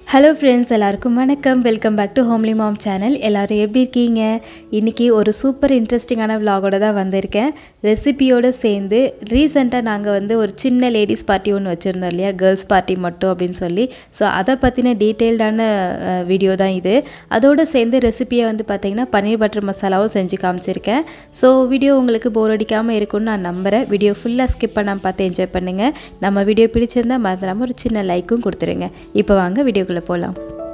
hello friends எல்லாருக்கும் வணக்கம் welcome back to homely mom channel எல்லோரும் எப்படி இருக்கீங்க இன்றைக்கி ஒரு சூப்பர் இன்ட்ரெஸ்டிங்கான vlog-ஓட தான் வந்திருக்கேன் ரெசிபியோடு சேர்ந்து ரீசெண்டாக நாங்கள் வந்து ஒரு சின்ன லேடிஸ் பார்ட்டி ஒன்று வச்சுருந்தோம் இல்லையா கேர்ள்ஸ் பார்ட்டி மட்டும் அப்படின்னு சொல்லி ஸோ அதை பற்றின டீட்டெயில்டான வீடியோ தான் இது அதோடு சேர்ந்து ரெசிபியை வந்து பார்த்திங்கன்னா பன்னீர் பட்டர் மசாலாவும் செஞ்சு காமிச்சிருக்கேன் ஸோ வீடியோ உங்களுக்கு போர் அடிக்காமல் இருக்கும்னு நான் நம்புகிறேன் வீடியோ ஃபுல்லாக ஸ்கிப் பண்ணாமல் பார்த்து என்ஜாய் பண்ணுங்கள் நம்ம வீடியோ பிடிச்சிருந்தா மறந்துடாமல் ஒரு சின்ன லைக்கும் கொடுத்துருங்க இப்போ வாங்க வீடியோக்குள்ளே போகலாம்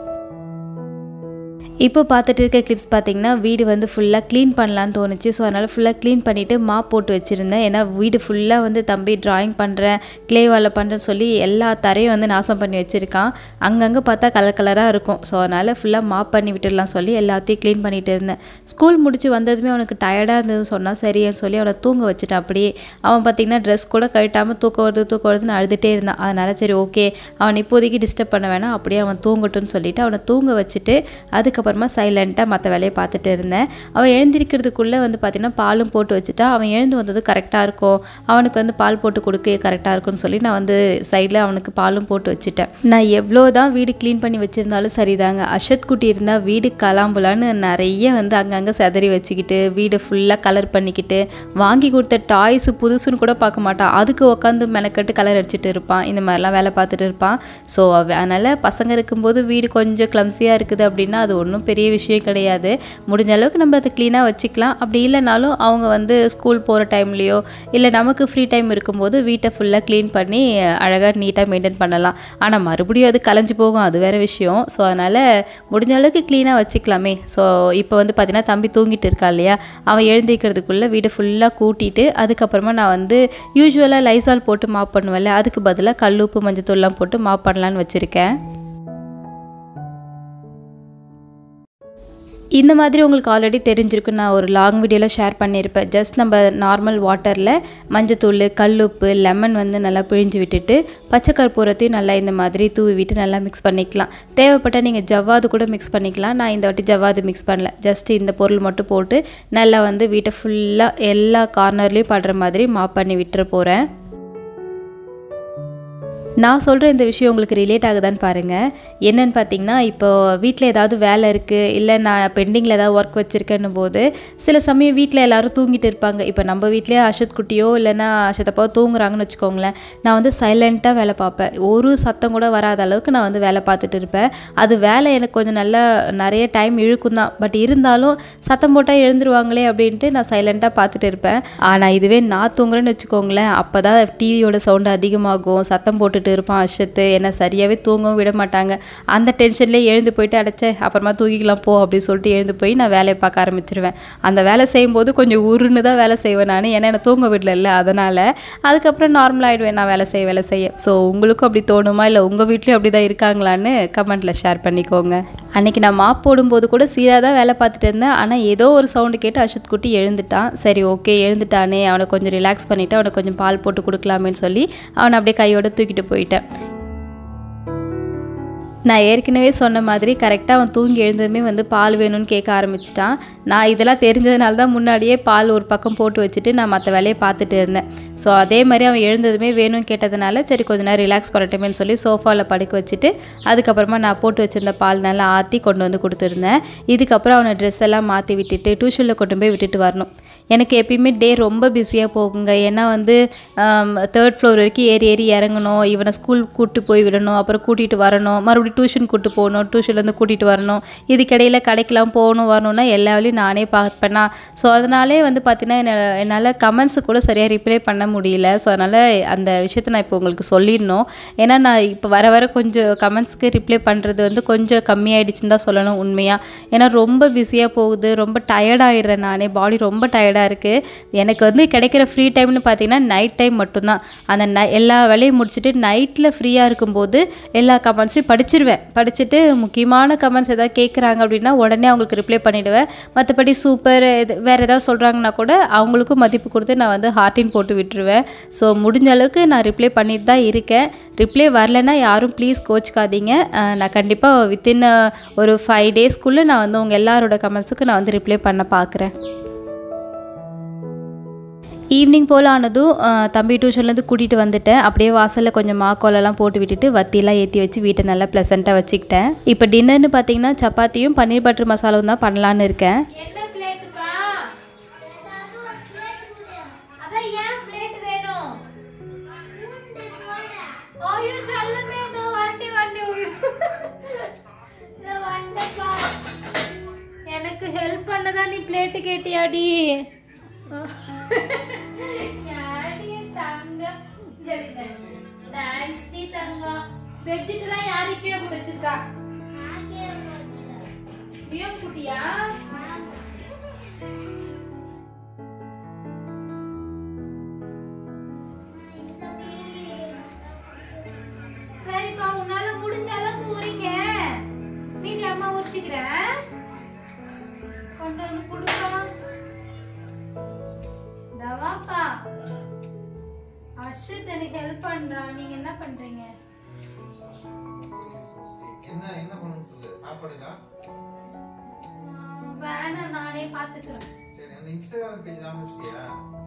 இப்போ பார்த்துட்டு இருக்க கிளிப்ஸ் பார்த்தீங்கன்னா வீடு வந்து ஃபுல்லாக க்ளீன் பண்ணலான்னு தோணுச்சு ஸோ அதனால் ஃபுல்லாக க்ளீன் பண்ணிவிட்டு மாப் போட்டு வச்சுருந்தேன் ஏன்னா வீடு ஃபுல்லாக வந்து தம்பி ட்ராயிங் பண்ணுறேன் க்ளே வாலில் பண்ணுறேன்னு சொல்லி எல்லா தரையும் வந்து நாசம் பண்ணி வச்சுருக்கான் அங்கங்கே பார்த்தா கலர் கலராக இருக்கும் ஸோ அதனால் ஃபுல்லாக மாப் பண்ணி விட்டுடலாம் சொல்லி எல்லாத்தையும் க்ளீன் பண்ணிகிட்டு இருந்தேன் ஸ்கூல் முடிச்சு வந்ததுமே அவனுக்கு டயர்டாக இருந்ததுன்னு சொன்னால் சரின்னு சொல்லி அவனை தூங்க வச்சுட்டேன் அப்படியே அவன் பார்த்திங்கன்னா ட்ரெஸ் கூட கழட்டாமல் தூக்கம் வருது தூக்கம் வருதுன்னு அழுதுகிட்டே இருந்தான் அதனால் சரி ஓகே அவன் இப்போதைக்கு டிஸ்டர்ப் பண்ண வேணாம் அப்படியே அவன் தூங்கட்டும்னு சொல்லிட்டு அவனை தூங்க வச்சுட்டு அதுக்கப்புறமா சைலண்ட்டாக மற்ற வேலையை பார்த்துட்டு இருந்தேன் அவன் எழுந்திருக்கிறதுக்குள்ளே வந்து பார்த்திங்கன்னா பாலும் போட்டு வச்சுட்டா அவன் எழுந்து வந்தது கரெக்டாக இருக்கும் அவனுக்கு வந்து பால் போட்டு கொடுக்க கரெக்டாக இருக்கும்னு சொல்லி நான் வந்து சைடில் அவனுக்கு பாலும் போட்டு வச்சுட்டேன் நான் எவ்வளோ தான் வீடு க்ளீன் பண்ணி வச்சுருந்தாலும் சரிதாங்க அஷத் குட்டி இருந்தால் வீடு கலாம்புலான்னு நிறைய வந்து அங்கங்கே செதறி வச்சுக்கிட்டு வீடு ஃபுல்லாக கலர் பண்ணிக்கிட்டு வாங்கி கொடுத்த டாய்ஸ் புதுசுன்னு கூட பார்க்க மாட்டான் அதுக்கு உட்காந்து மெனக்கட்டு கலர் அடிச்சுட்டு இருப்பான் இந்த மாதிரிலாம் வேலை பார்த்துட்டு இருப்பான் ஸோ அதனால் பசங்க இருக்கும்போது வீடு கொஞ்சம் கிளம்ஸியாக இருக்குது அப்படின்னா அது ஒன்றும் பெரிய விஷயம் கிடையாது முடிஞ்ச அளவுக்கு நம்ம அதை க்ளீனாக வச்சுக்கலாம் அப்படி இல்லைனாலும் அவங்க வந்து ஸ்கூல் போகிற டைம்லேயோ இல்லை நமக்கு ஃப்ரீ டைம் இருக்கும்போது வீட்டை ஃபுல்லாக க்ளீன் பண்ணி அழகாக நீட்டாக மெயின்டைன் பண்ணலாம் ஆனால் மறுபடியும் அது கலைஞ்சு போகும் அது வேறு விஷயம் ஸோ அதனால் முடிஞ்ச அளவுக்கு க்ளீனாக வச்சுக்கலாமே ஸோ இப்போ வந்து பார்த்தீங்கன்னா தம்பி தூங்கிட்டு இருக்கா இல்லையா அவன் எழுந்திருக்கிறதுக்குள்ளே வீடை ஃபுல்லாக கூட்டிட்டு அதுக்கப்புறமா நான் வந்து யூஸ்வலாக லைசால் போட்டு மாப் பண்ணுவேன்ல அதுக்கு பதிலாக கல் உப்பு மஞ்சத்தூள்லாம் போட்டு மாப் பண்ணலான்னு வச்சுருக்கேன் இந்த மாதிரி உங்களுக்கு ஆல்ரெடி தெரிஞ்சிருக்கு நான் ஒரு லாங் வீடியோவில் ஷேர் பண்ணியிருப்பேன் ஜஸ்ட் நம்ம நார்மல் வாட்டரில் மஞ்சத்தூள் கல்லுப்பு லெமன் வந்து நல்லா பிழிஞ்சு விட்டுட்டு பச்சை கற்பூரத்தையும் நல்லா இந்த மாதிரி தூவி விட்டு நல்லா மிக்ஸ் பண்ணிக்கலாம் தேவைப்பட்டால் நீங்கள் ஜவ்வாது கூட மிக்ஸ் பண்ணிக்கலாம் நான் இந்த வாட்டி ஜவ்வாது மிக்ஸ் பண்ணல ஜஸ்ட் இந்த பொருள் மட்டும் போட்டு நல்லா வந்து வீட்டை ஃபுல்லாக எல்லா கார்னர்லேயும் படுற மாதிரி மாப் பண்ணி விட்டுற போகிறேன் நான் சொல்கிற இந்த விஷயம் உங்களுக்கு ரிலேட் ஆகுதான்னு பாருங்கள் என்னன்னு பார்த்தீங்கன்னா இப்போ வீட்டில் ஏதாவது வேலை இருக்குது இல்லை நான் பெண்டிங்கில் ஏதாவது ஒர்க் வச்சுருக்கேன்னும் போது சில சமயம் வீட்டில் எல்லோரும் தூங்கிட்டு இருப்பாங்க இப்போ நம்ம வீட்லேயே அஷத் குட்டியோ இல்லைன்னா அஷத் அப்பாவோ தூங்குறாங்கன்னு வச்சுக்கோங்களேன் நான் வந்து சைலண்ட்டாக வேலை பார்ப்பேன் ஒரு சத்தம் கூட வராத அளவுக்கு நான் வந்து வேலை பார்த்துட்டு இருப்பேன் அது வேலை எனக்கு கொஞ்சம் நல்லா நிறைய டைம் இழுக்கும் தான் பட் இருந்தாலும் சத்தம் போட்டால் எழுந்துருவாங்களே அப்படின்ட்டு நான் சைலண்ட்டாக பார்த்துட்டு இருப்பேன் ஆனால் இதுவே நான் தூங்குறேன்னு வச்சுக்கோங்களேன் அப்போ தான் டிவியோட சவுண்டு அதிகமாகும் சத்தம் போட்டு போட்டுட்டு இருப்பான் அஷத்து என்ன சரியாகவே தூங்கவும் விட மாட்டாங்க அந்த டென்ஷன்லேயே எழுந்து போயிட்டு அடைச்சே அப்புறமா தூங்கிக்கலாம் போ அப்படின்னு சொல்லிட்டு எழுந்து போய் நான் வேலையை பார்க்க ஆரம்பிச்சிருவேன் அந்த வேலை செய்யும்போது கொஞ்சம் உருன்னு தான் வேலை செய்வேன் நான் ஏன்னா என்ன தூங்க விடல அதனால் அதுக்கப்புறம் நார்மல் ஆகிடுவேன் நான் வேலை செய்ய வேலை செய்ய ஸோ உங்களுக்கும் அப்படி தோணுமா இல்லை உங்கள் வீட்லேயும் அப்படி தான் இருக்காங்களான்னு கமெண்ட்டில் ஷேர் பண்ணிக்கோங்க அன்றைக்கி நான் மாப் போடும்போது கூட சீராக தான் வேலை பார்த்துட்டு இருந்தேன் ஆனால் ஏதோ ஒரு சவுண்டு கேட்டு அஷத் குட்டி எழுந்துட்டான் சரி ஓகே எழுந்துட்டானே அவனை கொஞ்சம் ரிலாக்ஸ் பண்ணிவிட்டு அவனுக்கு கொஞ்சம் பால் போட்டு கொடுக்கலாமேன்னு சொல்லி அவனை அப்படியே கையோடு தூக்கிட்டு போயிட்டேன் நான் ஏற்கனவே சொன்ன மாதிரி கரெக்டாக அவன் தூங்கி எழுந்ததுமே வந்து பால் வேணும்னு கேட்க ஆரம்பிச்சிட்டான் நான் இதெல்லாம் தெரிஞ்சதுனால தான் முன்னாடியே பால் ஒரு பக்கம் போட்டு வச்சுட்டு நான் மற்ற வேலையை பார்த்துட்டு இருந்தேன் ஸோ அதே மாதிரி அவன் எழுந்ததுமே வேணும்னு கேட்டதுனால சரி கொஞ்ச நேரம் ரிலாக்ஸ் பண்ணட்டுமேன்னு சொல்லி சோஃபாவில் படுக்க வச்சுட்டு அதுக்கப்புறமா நான் போட்டு வச்சுருந்த பால் நல்லா ஆற்றி கொண்டு வந்து கொடுத்துருந்தேன் இதுக்கப்புறம் அவனை ட்ரெஸ் எல்லாம் மாற்றி விட்டுட்டு டியூஷனில் கொண்டு போய் விட்டுட்டு வரணும் எனக்கு எப்பயுமே டே ரொம்ப பிஸியாக போகுங்க ஏன்னா வந்து தேர்ட் ஃப்ளோர் வரைக்கும் ஏறி ஏறி இறங்கணும் இவனை ஸ்கூல் கூப்பிட்டு போய் விடணும் அப்புறம் கூட்டிகிட்டு வரணும் மறுபடியும் டியூஷன் கூப்பிட்டு போகணும் டியூஷன்லேருந்து கூட்டிகிட்டு வரணும் இதுக்கிடையில் கடைக்கெலாம் போகணும் வரணும்னா எல்லா வேலையும் நானே பார்ப்பேனா ஸோ அதனாலே வந்து பார்த்தீங்கன்னா என்னால் கமெண்ட்ஸு கூட சரியாக ரிப்ளை பண்ண முடியல ஸோ அதனால் அந்த விஷயத்த நான் இப்போ உங்களுக்கு சொல்லிடணும் ஏன்னா நான் இப்போ வர வர கொஞ்சம் கமெண்ட்ஸ்க்கு ரிப்ளை பண்ணுறது வந்து கொஞ்சம் கம்மியாயிடுச்சுன்னு தான் சொல்லணும் உண்மையாக ஏன்னா ரொம்ப பிஸியாக போகுது ரொம்ப டயர்டாகிடுறேன் நானே பாடி ரொம்ப டயர்டாக இருக்குது எனக்கு வந்து கிடைக்கிற ஃப்ரீ டைம்னு பார்த்தீங்கன்னா நைட் டைம் மட்டும்தான் அந்த நை எல்லா வேலையும் முடிச்சுட்டு நைட்டில் ஃப்ரீயாக இருக்கும்போது எல்லா கமெண்ட்ஸையும் படிச்சிருவேன் படிச்சுட்டு முக்கியமான கமெண்ட்ஸ் எதாவது கேட்குறாங்க அப்படின்னா உடனே அவங்களுக்கு ரிப்ளை பண்ணிவிடுவேன் மற்றபடி சூப்பர் இது வேறு ஏதாவது சொல்கிறாங்கன்னா கூட அவங்களுக்கும் மதிப்பு கொடுத்து நான் வந்து ஹார்ட்டின் போட்டு விட்டுருவேன் ஸோ முடிஞ்ச அளவுக்கு நான் ரிப்ளை பண்ணிட்டு தான் இருக்கேன் ரிப்ளை வரலைன்னா யாரும் ப்ளீஸ் கோச்சிக்காதீங்க நான் கண்டிப்பாக வித்தின் ஒரு ஃபைவ் டேஸ்க்குள்ளே நான் வந்து உங்கள் எல்லாரோட கமெண்ட்ஸுக்கும் நான் வந்து ரிப்ளை பண்ண பார்க்குறேன் ஈவினிங் போல் ஆனதும் அஹ், தம்பி டியூஷன்லேருந்து கூட்டிகிட்டு வந்துட்டேன் அப்படியே வாசலில் கொஞ்சம் மாக்கோலெல்லாம் போட்டு விட்டுட்டு வத்தியெல்லாம் ஏற்றி வச்சு வீட்டை நல்லா ப்ளசண்ட்டாக வச்சுக்கிட்டேன் இப்போ டின்னர்னு பார்த்தீங்கன்னா சப்பாத்தியும் பன்னீர் பட்டர் மசாலாவும் தான் பண்ணலான்னு இருக்கேன் என்ன பிளேட்டுப்பா அதான் ஏன் பிளேட் வேணும் ஐயோ செல்லமே இதோ வண்டி வண்டி இதோ வந்தப்பா எனக்கு ஹெல்ப் பண்ணதா நீ பிளேட்டு கேட்டியாடி யாரடி என் தங்கம் தேங்க்ஸ் டி தங்கம் பெட்ஷீட் எல்லாம் யாரு கீழே போட்டு வச்சிருக்கா வியம் குட்டியா சரிப்பா உன்னால முடிஞ்ச அளவுக்கு உரிங்க மீதி அம்மா உரிச்சுக்கிறேன் கொண்டு வந்து கொடுப்பா தவாப்பா அஸ்வித் எனக்கு ஹெல்ப் பண்றான் நீங்க என்ன பண்றீங்க என்ன என்ன பண்ணணும்னு சொல்லு சாப்பாடுக்கா நான் வேணாம் நானே பாத்துக்கிறேன் சரி அந்த இன்ஸ்டாகிராம் பேஜ் ஆரம்பிச்சிட்டியா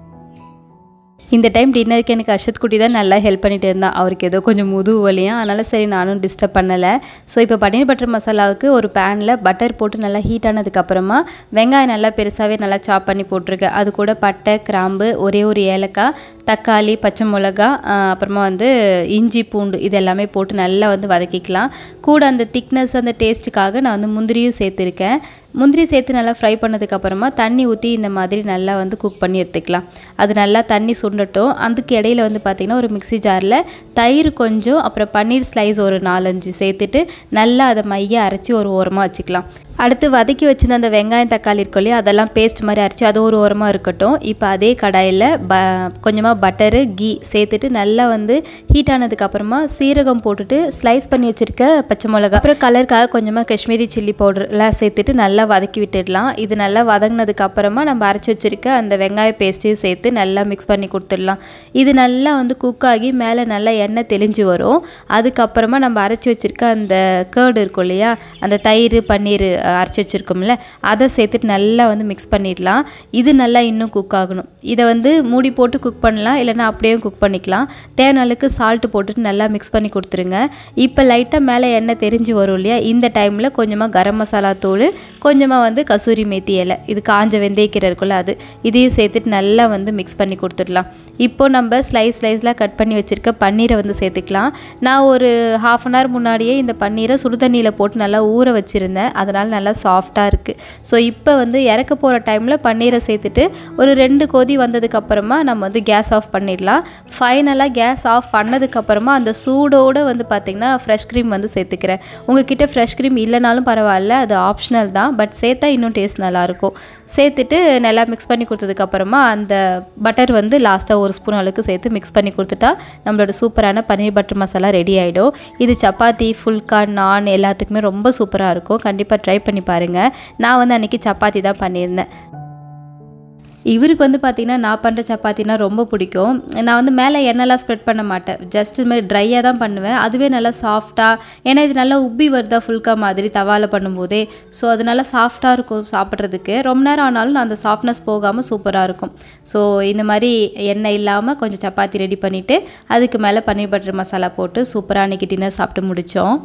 இந்த டைம் டின்னருக்கு எனக்கு அஷத் குட்டி தான் நல்லா ஹெல்ப் பண்ணிட்டு இருந்தான் அவருக்கு ஏதோ கொஞ்சம் முதுகு வலியும் அதனால் சரி நானும் டிஸ்டர்ப் பண்ணலை ஸோ இப்போ பன்னீர் பட்டர் மசாலாவுக்கு ஒரு பேனில் பட்டர் போட்டு நல்லா ஹீட் ஆனதுக்கப்புறமா வெங்காயம் நல்லா பெருசாகவே நல்லா சாப் பண்ணி போட்டிருக்கேன் அது கூட பட்டை கிராம்பு ஒரே ஒரு ஏலக்காய் தக்காளி பச்சை மிளகா ஆஹ் அப்புறமா வந்து இஞ்சி பூண்டு இது எல்லாமே போட்டு நல்லா வந்து வதக்கிக்கலாம் கூட அந்த திக்னஸ் அந்த டேஸ்ட்டுக்காக நான் வந்து முந்திரியும் சேர்த்துருக்கேன் முந்திரி சேர்த்து நல்லா ஃப்ரை பண்ணதுக்கப்புறமா தண்ணி ஊற்றி இந்த மாதிரி நல்லா வந்து குக் பண்ணி எடுத்துக்கலாம் அது நல்லா தண்ணி சுண்டட்டும் அதுக்கு இடையில வந்து பார்த்திங்கன்னா ஒரு மிக்ஸி ஜாரில் தயிர் கொஞ்சம் அப்புறம் பன்னீர் ஸ்லைஸ் ஒரு நாலஞ்சு சேர்த்துட்டு நல்லா அதை மைய அரைச்சி ஒரு ஓரமாக வச்சுக்கலாம் அடுத்து வதக்கி வச்சிருந்த அந்த வெங்காயம் தக்காளி இருக்கும் இல்லையா அதெல்லாம் பேஸ்ட் மாதிரி அரைச்சி அது ஒரு ஓரமாக இருக்கட்டும் இப்போ அதே கடாயில் ப கொஞ்சமாக பட்டரு கீ சேர்த்துட்டு நல்லா வந்து ஹீட் ஆனதுக்கப்புறமா சீரகம் போட்டுட்டு ஸ்லைஸ் பண்ணி வச்சுருக்க பச்சை மிளகா அப்புறம் கலருக்காக கொஞ்சமாக காஷ்மீரி சில்லி பவுடர் எல்லாம் சேர்த்துட்டு நல்லா வதக்கி விட்டுடலாம் இது நல்லா வதங்கினதுக்கு அப்புறமா நம்ம அரைச்சி வச்சுருக்க அந்த வெங்காய பேஸ்ட்டையும் சேர்த்து நல்லா மிக்ஸ் பண்ணி கொடுத்துடலாம் இது நல்லா வந்து குக் ஆகி மேலே நல்லா எண்ணெய் தெளிஞ்சு வரும் அதுக்கப்புறமா நம்ம அரைச்சி வச்சுருக்க அந்த கேர்டு இருக்கும் இல்லையா அந்த தயிர் பன்னீர் அஹ், அரைச்சி வச்சுருக்கோம்ல அதை சேர்த்துட்டு நல்லா வந்து மிக்ஸ் பண்ணிடலாம் இது நல்லா இன்னும் குக் ஆகணும் இதை வந்து மூடி போட்டு குக் பண்ணலாம் இல்லைன்னா அப்படியே குக் பண்ணிக்கலாம் தேவையான அளவுக்கு சால்ட்டு போட்டுட்டு நல்லா மிக்ஸ் பண்ணி கொடுத்துருங்க இப்போ லைட்டாக மேலே எண்ணெய் தெரிஞ்சு வரும் இல்லையா இந்த டைமில் கொஞ்சமாக கரம் மசாலா தூள் கொஞ்சமாக வந்து கசூரி மேத்தி இலை இது காஞ்ச வெந்தயக்கீரை இருக்குல்ல அது இதையும் சேர்த்துட்டு நல்லா வந்து மிக்ஸ் பண்ணி கொடுத்துடலாம் இப்போ நம்ம ஸ்லைஸ் ஸ்லைஸ்லாம் கட் பண்ணி வச்சுருக்க பன்னீரை வந்து சேர்த்துக்கலாம் நான் ஒரு ஹாஃப் அன் ஹவர் முன்னாடியே இந்த பன்னீரை சுடுதண்ணியில் போட்டு நல்லா ஊற வச்சுருந்தேன் அதனால் நல்லா சாஃப்டாக இருக்குது ஸோ இப்போ வந்து இறக்க போகிற டைமில் பன்னீரை சேர்த்துட்டு ஒரு ரெண்டு கொதி வந்ததுக்கப்புறமா நம்ம வந்து கேஸ் ஆஃப் பண்ணிடலாம் ஃபைனலாக கேஸ் ஆஃப் பண்ணதுக்கப்புறமா அந்த சூடோடு வந்து பார்த்திங்கன்னா ஃப்ரெஷ் க்ரீம் வந்து சேர்த்துக்கிறேன் உங்ககிட்ட ஃப்ரெஷ் க்ரீம் இல்லைனாலும் பரவாயில்ல அது ஆப்ஷனல் தான் பட் சேர்த்தா இன்னும் டேஸ்ட் நல்லாயிருக்கும் சேர்த்துட்டு நல்லா மிக்ஸ் பண்ணி கொடுத்ததுக்கப்புறமா அந்த பட்டர் வந்து லாஸ்ட்டாக ஒரு ஸ்பூன் அளவுக்கு சேர்த்து மிக்ஸ் பண்ணி கொடுத்துட்டா நம்மளோட சூப்பரான பன்னீர் பட்டர் மசாலா ரெடி ஆகிடும் இது சப்பாத்தி ஃபுல்கா நான் எல்லாத்துக்குமே ரொம்ப சூப்பராக இருக்கும் கண்டிப்பாக ட்ரை பண்ணி பாருங்கள் நான் வந்து அன்றைக்கி சப்பாத்தி தான் பண்ணியிருந்தேன் இவருக்கு வந்து பார்த்திங்கன்னா நான் பண்ணுற சப்பாத்தினா ரொம்ப பிடிக்கும் நான் வந்து மேலே எண்ணெய்லாம் ஸ்ப்ரெட் பண்ண மாட்டேன் ஜஸ்ட் இது மாதிரி ட்ரையாக தான் பண்ணுவேன் அதுவே நல்லா சாஃப்டாக ஏன்னா இது நல்லா உப்பி வருதா ஃபுல்கா மாதிரி தவாவில் பண்ணும்போதே ஸோ அது நல்லா சாஃப்டாக இருக்கும் சாப்பிட்றதுக்கு ரொம்ப நேரம் ஆனாலும் அந்த சாஃப்ட்னஸ் போகாமல் சூப்பராக இருக்கும் ஸோ இந்த மாதிரி எண்ணெய் இல்லாமல் கொஞ்சம் சப்பாத்தி ரெடி பண்ணிவிட்டு அதுக்கு மேலே பன்னீர் பட்டர் மசாலா போட்டு சூப்பராக அன்றைக்கி டின்னர் சாப்பிட்டு முடித்தோம்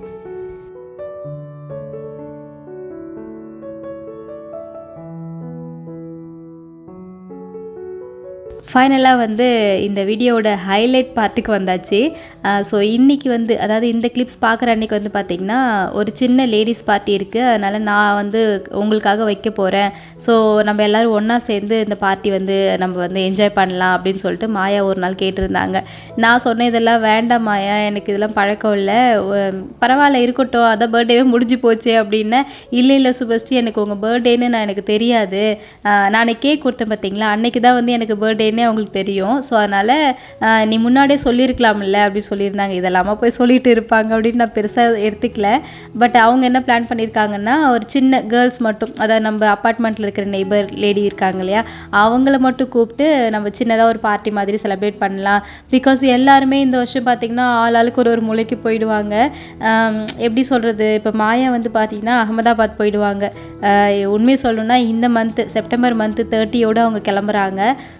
ஃபைனலாக வந்து இந்த வீடியோவோட ஹைலைட் பார்ட்டுக்கு வந்தாச்சு ஸோ இன்றைக்கி வந்து அதாவது இந்த கிளிப்ஸ் பார்க்குற அன்றைக்கி வந்து பார்த்திங்கன்னா ஒரு சின்ன லேடிஸ் பார்ட்டி இருக்குது அதனால் நான் வந்து உங்களுக்காக வைக்க போகிறேன் ஸோ நம்ம எல்லோரும் ஒன்றா சேர்ந்து இந்த பார்ட்டி வந்து நம்ம வந்து என்ஜாய் பண்ணலாம் அப்படின்னு சொல்லிட்டு மாயா ஒரு நாள் கேட்டிருந்தாங்க நான் சொன்ன இதெல்லாம் வேண்டாம் மாயா எனக்கு இதெல்லாம் பழக்கம் இல்லை உம், பரவாயில்ல இருக்கட்டும் அதான் பர்த்டேவே முடிஞ்சு போச்சு அப்படின்னு இல்லை இல்லை சுபஸ்ரீ எனக்கு உங்கள் பர்த்டேன்னு நான் எனக்கு தெரியாது ஆஹ், நான் கேக் கொடுத்தேன் பார்த்தீங்களா அன்னைக்கு தான் வந்து எனக்கு பர்த்டேன்னு அவங்களுக்கு தெரியும் ஸோ அதனால் நீ முன்னாடியே சொல்லியிருக்கலாம்ல அப்படி சொல்லியிருந்தாங்க இதெல்லாமா போய் சொல்லிட்டு இருப்பாங்க அப்படின்னு நான் பெருசாக எடுத்துக்கல பட் அவங்க என்ன பிளான் பண்ணியிருக்காங்கன்னா ஒரு சின்ன கேர்ள்ஸ் மட்டும் அதாவது நம்ம அப்பார்ட்மெண்ட்டில் இருக்கிற நெய்பர் லேடி இருக்காங்க இல்லையா அவங்கள மட்டும் கூப்பிட்டு நம்ம சின்னதாக ஒரு பார்ட்டி மாதிரி செலிப்ரேட் பண்ணலாம் பிகாஸ் எல்லாருமே இந்த வருஷம் பார்த்திங்கன்னா ஆள் ஆளுக்கு ஒரு ஒரு மூலைக்கு போயிடுவாங்க ஆம், எப்படி சொல்கிறது இப்போ மாயா வந்து பார்த்திங்கன்னா அகமதாபாத் போயிடுவாங்க ஆஹ் உண்மையை சொல்லணும்னா இந்த மந்த்து செப்டம்பர் மந்த்து தேர்ட்டியோடு அவங்க கிளம்புறாங்க ஸோ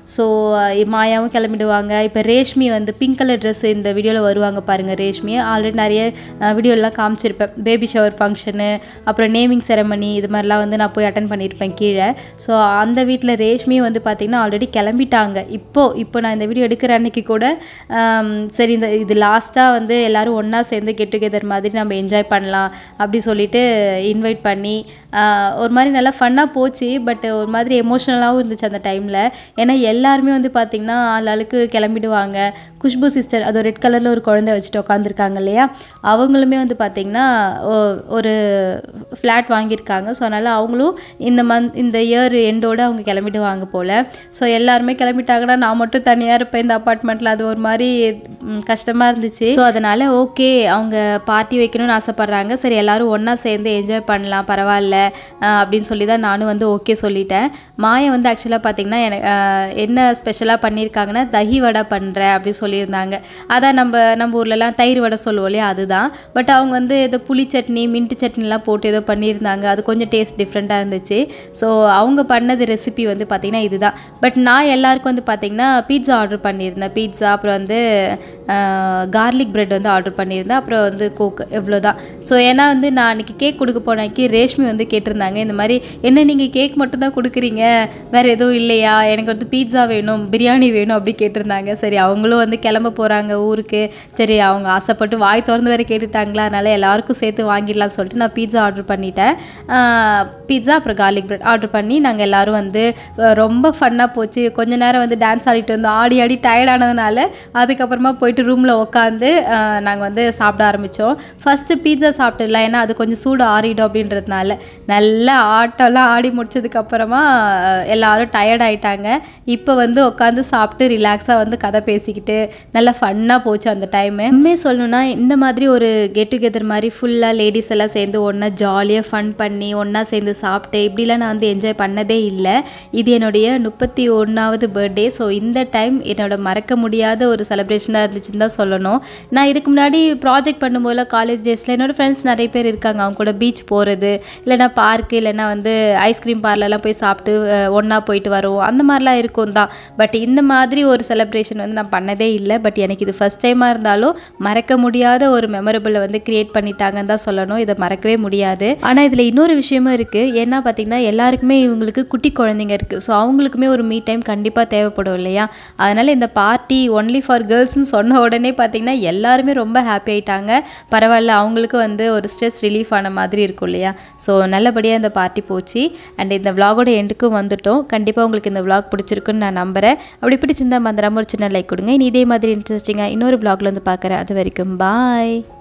மாயாவும் கிளம்பிடுவாங்க இப்போ ரேஷ்மி வந்து பிங்க் கலர் ட்ரெஸ் இந்த வீடியோவில் வருவாங்க பாருங்கள் ரேஷ்மி ஆல்ரெடி நிறைய வீடியோலாம் காமிச்சிருப்பேன் பேபி ஷவர் ஃபங்க்ஷனு அப்புறம் நேமிங் செரமனி இது மாதிரிலாம் வந்து நான் போய் அட்டன் பண்ணியிருப்பேன் கீழே ஸோ அந்த வீட்டில் ரேஷ்மி வந்து பார்த்திங்கன்னா ஆல்ரெடி கிளம்பிட்டாங்க இப்போது இப்போ நான் இந்த வீடியோ எடுக்கிற அன்னைக்கு கூட ஆம், சரி இந்த இது லாஸ்ட்டாக வந்து எல்லோரும் ஒன்றா சேர்ந்து கெட் டுகெதர் மாதிரி நம்ம என்ஜாய் பண்ணலாம் அப்படி சொல்லிட்டு இன்வைட் பண்ணி ஆஹ், ஒரு மாதிரி நல்லா ஃபன்னாக போச்சு பட் ஒரு மாதிரி எமோஷ்னலாகவும் இருந்துச்சு அந்த டைமில் ஏன்னா எல்லாருமே வந்து பார்த்திங்கன்னா ஆளாளுக்கு கிளம்பிடுவாங்க குஷ்பு சிஸ்டர் அது ரெட் கலரில் ஒரு குழந்தை வச்சுட்டு உட்காந்துருக்காங்க இல்லையா அவங்களுமே வந்து பார்த்திங்கன்னா ஒ- ஒரு ஃப்ளாட் வாங்கியிருக்காங்க ஸோ அதனால் அவங்களும் இந்த மந்த் இந்த இயர் எண்டோட அவங்க கிளம்பிடுவாங்க போல் ஸோ எல்லாருமே கிளம்பிட்டாங்கன்னா நான் மட்டும் தனியாக இருப்பேன் இந்த அப்பார்ட்மெண்ட்டில் அது ஒரு மாதிரி கஷ்டமாக இருந்துச்சு ஸோ அதனால் ஓகே அவங்க பார்ட்டி வைக்கணும்னு ஆசைப்பட்றாங்க சரி எல்லாரும் ஒன்றா சேர்ந்து என்ஜாய் பண்ணலாம் பரவாயில்ல அஹ் அப்படின்னு சொல்லி தான் நானும் வந்து ஓகே சொல்லிட்டேன் மாயை வந்து ஆக்சுவலாக பார்த்தீங்கன்னா எனக்கு அஹ், என்ன ஸ்பெஷலாக பண்ணியிருக்காங்கன்னா தஹி வடை பண்ணுறேன் அப்படின்னு சொல்லியிருந்தாங்க அதான் நம்ம நம்ம ஊர்லலாம் தயிர் வடை சொல்லுவோம் இல்லையா அதுதான் பட் அவங்க வந்து ஏதோ புளி சட்னி மின்ட்டு சட்னிலாம் போட்டு ஏதோ பண்ணியிருந்தாங்க அது கொஞ்சம் டேஸ்ட் டிஃப்ரெண்ட்டாக இருந்துச்சு ஸோ அவங்க பண்ணது ரெசிபி வந்து பார்த்திங்கன்னா இதுதான் பட் நான் எல்லாருக்கும் வந்து பார்த்திங்கன்னா பீட்சா ஆர்டர் பண்ணியிருந்தேன் பீட்சா அப்புறம் வந்து கார்லிக் பிரெட் வந்து ஆர்டர் பண்ணியிருந்தேன் அப்புறம் வந்து கோக் இவ்வளோ தான் ஸோ ஏன்னா வந்து நான் அன்றைக்கி கேக் கொடுக்க போனாக்கி ரேஷ்மி வந்து கேட்டிருந்தாங்க இந்த மாதிரி என்ன நீங்கள் கேக் மட்டும் தான் கொடுக்குறீங்க வேறு எதுவும் இல்லையா எனக்கு வந்து பீட்சா வேணும் பிரியாணி வேணும் அப்படி கேட்டிருந்தாங்க சரி அவங்களும் வந்து கிளம்ப போகிறாங்க ஊருக்கு சரி அவங்க ஆசைப்பட்டு வாய் திறந்து வேறு கேட்டுட்டாங்களா அதனால் எல்லாருக்கும் சேர்த்து வாங்கிடலாம் சொல்லிட்டு நான் பீட்சா ஆர்டர் பண்ணிட்டேன் பீட்சா அப்புறம் கார்லிக் பிரெட் ஆர்டர் பண்ணி நாங்கள் எல்லாரும் வந்து அஹ், ரொம்ப ஃபன்னாக போச்சு கொஞ்ச நேரம் வந்து டான்ஸ் ஆடிட்டு வந்தோம் ஆடி ஆடி tired ஆனதுனால அதுக்கப்புறமா போயிட்டு ரூமில் உட்காந்து நாங்கள் வந்து சாப்பிட ஆரம்பித்தோம் ஃபஸ்ட்டு பீட்சா சாப்பிட்டுடலாம் ஏன்னா அது கொஞ்சம் சூடு ஆறிடும் அப்படின்றதுனால நல்ல ஆட்டம்லாம் ஆடி முடிச்சதுக்கப்புறமா எல்லாரும் டயர்ட் ஆயிட்டாங்க இப்போ வந்து உட்காந்து சாப்பிட்டு ரிலாக்ஸாக வந்து கதை பேசிக்கிட்டு நல்லா ஃபன்னாக போச்சு அந்த டைமு உண்மையை சொல்லணும்னா இந்த மாதிரி ஒரு கெட் டுகெதர் மாதிரி ஃபுல்லாக லேடிஸ் எல்லாம் சேர்ந்து ஒன்றா ஜாலியாக ஃபன் பண்ணி ஒன்றா சேர்ந்து சாப்பிட்டு இப்படிலாம் நான் வந்து என்ஜாய் பண்ணதே இல்லை இது என்னுடைய முப்பத்தி ஒன்றாவது பர்த்டே ஸோ இந்த டைம் என்னோட மறக்க முடியாத ஒரு செலிப்ரேஷனாக இருந்துச்சுன்னு தான் சொல்லணும் நான் இதுக்கு முன்னாடி ப்ராஜெக்ட் பண்ணும்போது காலேஜ் டேஸில் என்னோட ஃப்ரெண்ட்ஸ் நிறைய பேர் இருக்காங்க அவங்க கூட பீச் போகிறது இல்லைன்னா பார்க்கு இல்லைன்னா வந்து ஐஸ்கிரீம் பார்லர்லாம் போய் சாப்பிட்டு ஒன்றா போயிட்டு வருவோம் அந்த மாதிரிலாம் இருக்கும் தான் பட் இந்த மாதிரி ஒரு செலிப்ரேஷன் வந்து நான் பண்ணதே இல்லை பட் எனக்கு இது ஃபஸ்ட் டைமாக இருந்தாலும் மறக்க முடியாத ஒரு மெமரபிளை வந்து கிரியேட் பண்ணிட்டாங்கன்னு தான் சொல்லணும் இதை மறக்கவே முடியாது ஆனால் இதில் இன்னொரு விஷயமும் இருக்குது ஏன்னா பார்த்தீங்கன்னா எல்லாருக்குமே இவங்களுக்கு குட்டி குழந்தைங்க இருக்குது ஸோ அவங்களுக்குமே ஒரு மீ டைம் கண்டிப்பாக தேவைப்படும் இல்லையா அதனால் இந்த பார்ட்டி ஒன்லி ஃபார் கேர்ள்ஸ்னு சொன்ன உடனே பார்த்தீங்கன்னா எல்லாருமே ரொம்ப ஹாப்பி ஆயிட்டாங்க பரவாயில்ல அவங்களுக்கு வந்து ஒரு ஸ்ட்ரெஸ் ரிலீஃப் ஆன மாதிரி இருக்கும் இல்லையா ஸோ நல்லபடியாக இந்த பார்ட்டி போச்சு அண்ட் இந்த vlog-ஓட எண்டுக்கும் வந்துட்டோம் கண்டிப்பாக உங்களுக்கு இந்த vlog பிடிச்சிருக்குன்னு நான் நம்புகிறேன் அப்படி பிடிச்சிருந்தா மறந்துடாம ஒரு சின்ன லைக் கொடுங்க இனி இதே மாதிரி இன்ட்ரெஸ்டிங்காக இன்னொரு vlog-ல வந்து பார்க்குறேன் அது வரைக்கும் பாய்